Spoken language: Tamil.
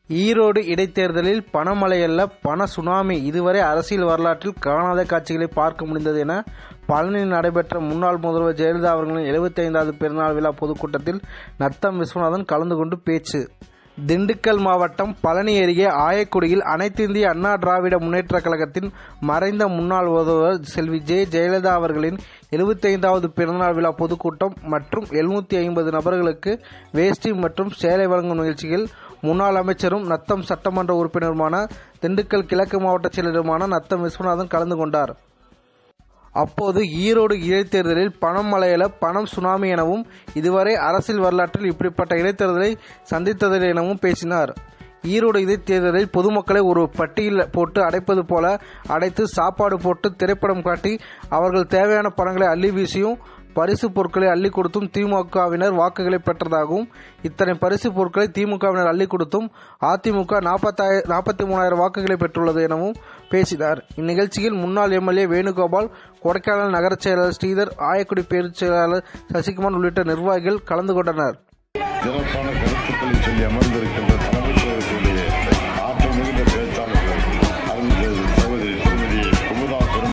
ஈரோடு இடைத்தேர்தலில் பணமழையல்ல பண சுனாமி இதுவரை அரசியல் வரலாற்றில் காணாத காட்சிகளை பார்க்க முடிந்தது என பழனியில் நடைபெற்ற முன்னாள் முதல்வர் ஜெயலலிதா அவர்களின் எழுபத்தைந்தாவது பிறந்தநாள் விழா பொதுக்கூட்டத்தில் நத்தம் விஸ்வநாதன் கலந்து கொண்டு பேச்சு திண்டுக்கல் மாவட்டம் பழனி அருகே ஆயக்குடியில் அனைத்திந்திய அண்ணா திராவிட முன்னேற்றக் கழகத்தின் மறைந்த முன்னாள் முதல்வர் செல்வி ஜெ ஜெயலலிதா அவர்களின் எழுபத்தைந்தாவது பிறந்தநாள் விழா பொதுக்கூட்டம் மற்றும் எழுநூத்தி ஐம்பது நபர்களுக்கு வேஷ்டி மற்றும் சேலை வழங்கும் நிகழ்ச்சியில் முன்னாள் அமைச்சரும் நத்தம் சட்டமன்ற உறுப்பினருமான திண்டுக்கல் கிழக்கு மாவட்ட செயலருமான நத்தம் விஸ்வநாதன் கலந்து கொண்டார் அப்போது ஈரோடு இடைத்தேர்தலில் பணம் மலையல பணம் சுனாமி எனவும் இதுவரை அரசியல் வரலாற்றில் இப்படிப்பட்ட இடைத்தேர்தலை சந்தித்ததில்லை எனவும் பேசினார் ஈரோடு இடைத்தேர்தலில் பொதுமக்களை ஒரு பட்டியல் போட்டு அடைப்பது போல அடைத்து சாப்பாடு போட்டு திரைப்படம் காட்டி அவர்கள் தேவையான பணங்களை அள்ளி வீசியும் பரிசு பொருட்களை அள்ளி கொடுத்தும் திமுகவினர் வாக்குகளை பெற்றதாகவும் இத்தனை பரிசு பொருட்களை திமுகவினர் அள்ளி கொடுத்தும் அதிமுக நாற்பத்தாய நாற்பத்தி மூணாயிரம் வாக்குகளை பெற்றுள்ளது எனவும் பேசினார் இந்நிகழ்ச்சியில் முன்னாள் எம்எல்ஏ வேணுகோபால் கொடைக்கானல் நகரச் செயலாளர் ஸ்ரீதர் ஆயக்குடி பேருச் செயலாளர் சசிகுமார் உள்ளிட்ட நிர்வாகிகள் கலந்து கொண்டனர் சிறப்பான கருத்துக்களை சொல்லி அமர்ந்திருக்கின்ற